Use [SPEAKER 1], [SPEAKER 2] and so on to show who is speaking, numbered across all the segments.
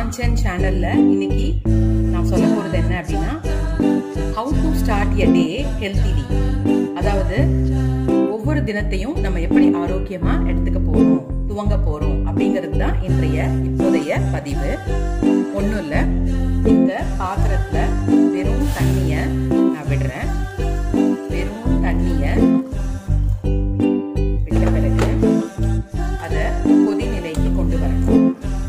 [SPEAKER 1] காஞ்சன் சேனல்ல இன்னைக்கு நான் சொல்ல போறது என்ன அப்படின்னா how to start a day healthily அதாவது ஒவ்வொரு தினத்தையும் நம்ம எப்படி ஆரோக்கியமா எடுத்துக்க போறோம் துவங்க போறோம் அப்படிங்கிறது தான் இன்றைய இப்போதைய பதிவு ஒன்றும் இல்லை இந்த பாத்திரத்துல வெறும் தண்ணிய நான் விடுறேன் வெறும் தண்ணிய விட்ட பிறகு அதை கொதிநிலைக்கு கொண்டு வரணும்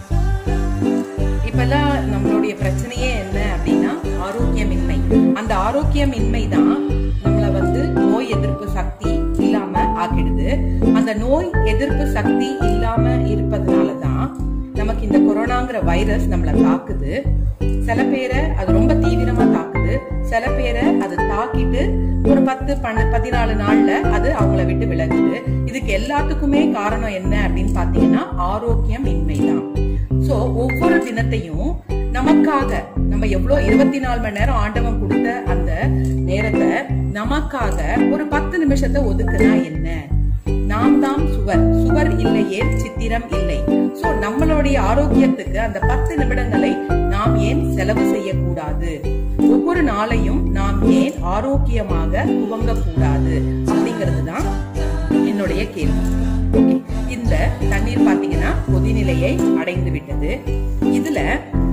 [SPEAKER 1] இப்பெல்லாம் நம்மளுடைய பிரச்சனையே என்ன அப்படின்னா ஆரோக்கியமின்மை அந்த ஆரோக்கியமின்மை தான் நம்மள வந்து நோய் எதிர்ப்பு சக்தி இல்லாம ஆக்கிடுது அந்த நோய் எதிர்ப்பு சக்தி இல்லாம இருப்பதனால தான் நமக்கு இந்த கொரோனாங்கிற வைரஸ் நம்மள தாக்குது சில பேரை அது ரொம்ப தீவிரமா தாக்குது சில பேரை அது தாக்கிட்டு ஒரு பத்து பன்ன பதினாலு நாள்ல அது அவங்கள விட்டு விலகுது இதுக்கு எல்லாத்துக்குமே காரணம் என்ன அப்படின்னு பாத்தீங்கன்னா ஆரோக்கியம் இன்மைதான் சோ ஒவ்வொரு தினத்தையும் நமக்காக நம்ம எவ்வளவு இருபத்தி நாலு மணி நேரம் ஆண்டவன் கொடுத்த அந்த நேரத்தை நமக்காக ஒரு பத்து நிமிஷத்தை ஒதுக்குனா என்ன நாம் தான் சுவர் சுவர் இல்லையே சித்திரம் இல்லை சோ நம்மளுடைய ஆரோக்கியத்துக்கு அந்த பத்து நிமிடங்களை நாம் ஏன் செலவு செய்யக்கூடாது ஒவ்வொரு நாளையும் நாம் ஏன் ஆரோக்கியமாக துவங்க கூடாது அப்படிங்கிறது தான் என்னுடைய கேள்வி ஓகே இந்த தண்ணீர் பாத்தீங்கன்னா கொதிநிலையை அடைந்து விட்டது இதுல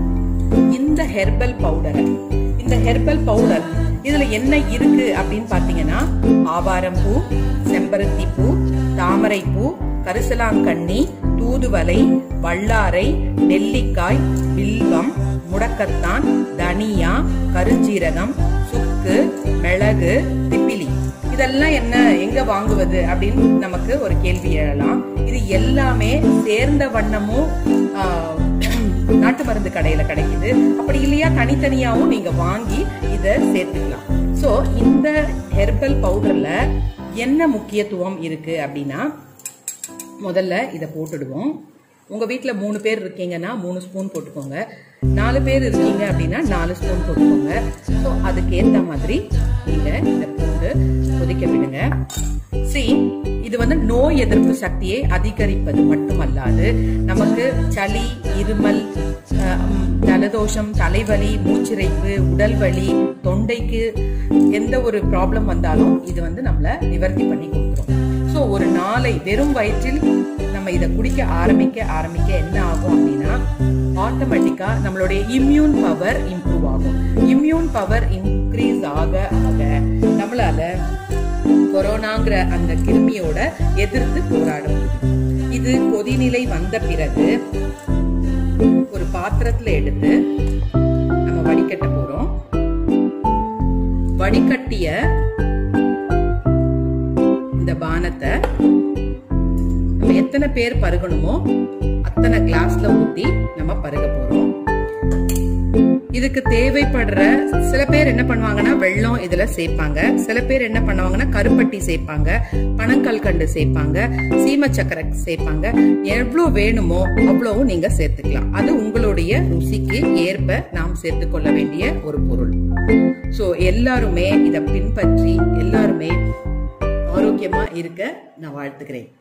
[SPEAKER 1] இந்த ஹெர்பல் பவுடர் இந்த ஹெர்பல் பவுடர் இதுல என்ன இருக்கு அப்படின்னு பாத்தீங்கன்னா ஆவாரம் பூ செம்பருத்தி பூ தாமரை பூ கரிசலாங்கண்ணி தூதுவளை வல்லாரை நெல்லிக்காய் வில்வம் முடக்கத்தான் தனியா கருஞ்சீரகம் சுக்கு மிளகு திப்பிலி இதெல்லாம் என்ன எங்க வாங்குவது அப்படின்னு நமக்கு ஒரு கேள்வி எழலாம் இது எல்லாமே சேர்ந்த வண்ணமும் ஆஹ், நாட்டு மருந்து கடையில கிடைக்குது அப்படி இல்லையா தனித்தனியாவும் நீங்க வாங்கி இத சேர்த்துக்கலாம் சோ இந்த ஹெர்பல் பவுடர்ல என்ன முக்கியத்துவம் இருக்கு அப்படின்னா முதல்ல இதை போட்டுடுவோம் உங்க வீட்ல மூணு பேர் இருக்கீங்கன்னா மூணு ஸ்பூன் போட்டுக்கோங்க நாலு பேர் இருக்கீங்க அப்படின்னா நாலு ஸ்பூன் போட்டுக்கோங்க ஸோ அதுக்கேற்ற மாதிரி நீங்க இதை போட்டு கொதிக்க விடுங்க சி இது வந்து நோய் எதிர்ப்பு சக்தியை அதிகரிப்பது மட்டுமல்லாது நமக்கு சளி இருமல் அஹ், உம், ஜலதோஷம் தலைவலி மூச்சிரைப்பு உடல் வலி தொண்டைக்கு எந்த ஒரு ப்ராப்ளம் வந்தாலும் இது வந்து நம்மள நிவர்த்தி பண்ணி கொடுத்துரும் ஸோ ஒரு நாளை வெறும் வயிற்றில் நம்ம இதை குடிக்க ஆரம்பிக்க ஆரம்பிக்க என்ன ஆகும் அப்படின்னா ஆட்டோமேட்டிக்கா நம்மளுடைய இம்யூன் பவர் இம்ப்ரூவ் ஆகும் இம்யூன் பவர் இன்க்ரீஸ் ஆக ஆக நம்மளால கொரோனாங்கிற அந்த கிருமியோட எதிர்த்து போராட முடியும் இது கொதிநிலை வந்த பிறகு ஒரு பாத்திரத்துல எடுத்து நம்ம வடிகட்ட போறோம் வடிகட்டிய இந்த பானத்தை நம்ம எத்தனை பேர் பருகணுமோ அத்தனை கிளாஸ்ல ஊத்தி நம்ம பருக போறோம் இதுக்கு தேவைப்படுற சில பேர் என்ன பண்ணுவாங்கன்னா வெள்ளம் இதுல சேர்ப்பாங்க சில பேர் என்ன பண்ணுவாங்கன்னா கருப்பட்டி சேர்ப்பாங்க பனங்கல்கண்டு சேர்ப்பாங்க சீம சக்கரை சேர்ப்பாங்க எவ்வளவு வேணுமோ அவ்வளவும் நீங்க சேர்த்துக்கலாம் அது உங்களுடைய ருசிக்கு ஏற்ப நாம் சேர்த்துக்கொள்ள வேண்டிய ஒரு பொருள் சோ எல்லாருமே இதை பின்பற்றி எல்லாருமே ஆரோக்கியமா இருக்க நான் வாழ்த்துக்கிறேன்